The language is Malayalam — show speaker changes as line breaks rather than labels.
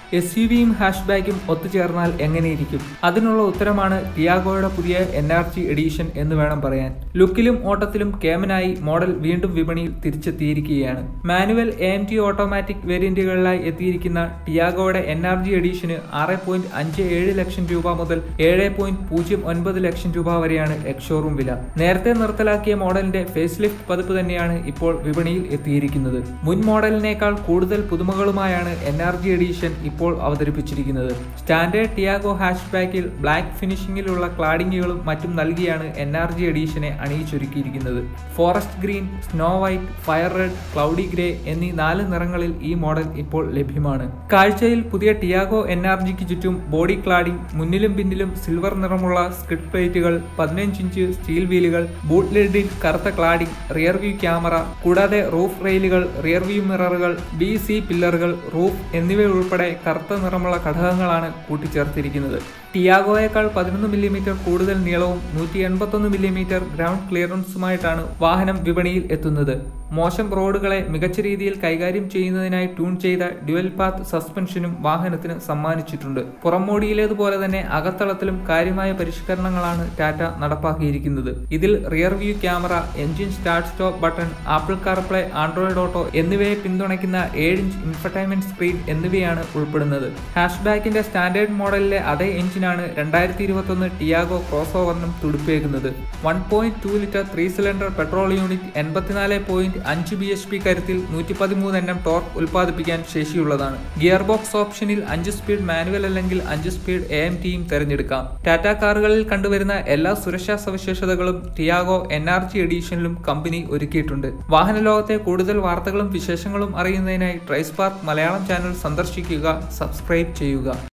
എസ് യു വിയും ഹാഷ്ബാക്കും ഒത്തുചേർന്നാൽ എങ്ങനെയിരിക്കും അതിനുള്ള ഉത്തരമാണ് ടിയാഗോയുടെ പുതിയ എൻ ആർ ജി എഡീഷൻ എന്ന് വേണം പറയാൻ ലുക്കിലും ഓട്ടത്തിലും കേമനായി മോഡൽ വീണ്ടും വിപണിയിൽ തിരിച്ചെത്തിയിരിക്കുകയാണ് manual A M T automatic വേരിയന്റുകളിലായി എത്തിയിരിക്കുന്ന ടിയാഗോയുടെ എൻ ആർ ജി എഡീഷന് ആറ് പോയിന്റ് അഞ്ച് ഏഴ് ലക്ഷം രൂപ മുതൽ ഏഴ് പോയിന്റ് പൂജ്യം ഒൻപത് ലക്ഷം രൂപ വരെയാണ് എക്സ്ഷോറൂം വില നേരത്തെ നിർത്തലാക്കിയ മോഡലിന്റെ ഫേസ് ലിഫ്റ്റ് പതിപ്പ് തന്നെയാണ് ഇപ്പോൾ വിപണിയിൽ എത്തിയിരിക്കുന്നത് മുൻ മോഡലിനേക്കാൾ കൂടുതൽ പുതുമകളുമായാണ് എൻ ആർ ജി എഡീഷൻ ഇപ്പോൾ അവതരിപ്പിച്ചിരിക്കുന്നത് സ്റ്റാൻഡേർഡ് ടിയാഗോ ഹാഷ് ബാക്കിൽ ബ്ലാക്ക് ഫിനിഷിംഗിലുള്ള ക്ലാഡിങ്ങുകളും മറ്റും നൽകിയാണ് എൻ ആർ ജി എഡീഷനെ അണിയിച്ചൊരുക്കിയിരിക്കുന്നത് forest green snow white fire red cloudy grey എന്നീ നാല് നിറങ്ങളിൽ ഈ മോഡൽ ഇപ്പോൾ ലഭ്യമാണ് കാഴ്ചയിൽ പുതിയ ടിയാഗോ എൻ ആർ ജിക്ക് ചുറ്റും ബോഡി ക്ലാഡിംഗ് മുന്നിലും പിന്നിലും സിൽവർ നിറമുള്ള സ്കിഡ് പ്ലേറ്റുകൾ പതിനഞ്ച് ഇഞ്ച് സ്റ്റീൽ വീലുകൾ ബൂട്ട് ലിഡിൽ കറുത്ത ക്ലാഡിംഗ് റിയർ വ്യൂ ക്യാമറ കൂടാതെ റൂഫ് റെയിലുകൾ റിയർ വ്യൂ മിററുകൾ ബി സി പില്ലറുകൾ റൂഫ് എന്നിവയുൾപ്പെടെ കറുത്ത നിറമുള്ള ഘടകങ്ങളാണ് കൂട്ടിച്ചേർത്തിരിക്കുന്നത് ടിയാഗോയേക്കാൾ പതിനൊന്ന് മില്ലിമീറ്റർ കൂടുതൽ നീളവും നൂറ്റി എൺപത്തൊന്ന് മില്ലിമീറ്റർ ഗ്രൗണ്ട് ക്ലിയറൻസുമായിട്ടാണ് വാഹനം വിപണിയിൽ എത്തുന്നത് മോശം റോഡുകളെ മികച്ച രീതിയിൽ കൈകാര്യം ചെയ്യുന്നതിനായി ട്യൂൺ ചെയ്ത ഡ്യുവൽ പാത്ത് സസ്പെൻഷനും വാഹനത്തിന് സമ്മാനിച്ചിട്ടുണ്ട് പുറംമോടിയിലേതുപോലെ തന്നെ അകത്തളത്തിലും കാര്യമായ പരിഷ്കരണങ്ങളാണ് ടാറ്റ നടപ്പാക്കിയിരിക്കുന്നത് ഇതിൽ rear view camera engine start stop button Apple CarPlay Android Auto എന്നിവയെ പിന്തുണയ്ക്കുന്ന ഏഴ് ഇഞ്ച് ഇൻഫർടൈൻമെന്റ് സ്ക്രീൻ എന്നിവയാണ് ഉൾപ്പെടുന്നത് ഹാഷ്ബാക്കിന്റെ സ്റ്റാൻഡേർഡ് മോഡലിലെ അതേ എഞ്ചിനാണ് രണ്ടായിരത്തി ഇരുപത്തൊന്ന് ടിയാഗോ ക്രോസ് ഓവറിനും തുടുപ്പേകുന്നത് one point two litre three cylinder petrol unit എൺപത്തിനാല് പോയിന്റ് അഞ്ച് ബി എച്ച് പി കരുത്തിൽ നൂറ്റി പതിമൂന്ന് എണ്ണം ടോർക്ക് ഉൽപ്പാദിപ്പിക്കാൻ ശേഷിയുള്ളതാണ് ഗിയർ ബോക്സ് ഓപ്ഷനിൽ അഞ്ച് സ്പീഡ് മാനുവൽ അല്ലെങ്കിൽ അഞ്ച് സ്പീഡ് എ എം ടിയും തിരഞ്ഞെടുക്കാം ടാറ്റ കാറുകളിൽ കണ്ടുവരുന്ന എല്ലാ സുരക്ഷാ സവിശേഷതകളും ടിയാഗോ എൻ ആർ ജി എഡീഷനിലും കമ്പനി ഒരുക്കിയിട്ടുണ്ട് വാഹന ലോകത്തെ കൂടുതൽ വാർത്തകളും വിശേഷങ്ങളും അറിയുന്നതിനായി ട്രൈസ്പാർക്ക് മലയാളം ചാനൽ സന്ദർശിക്കുക സബ്സ്ക്രൈബ് ചെയ്യുക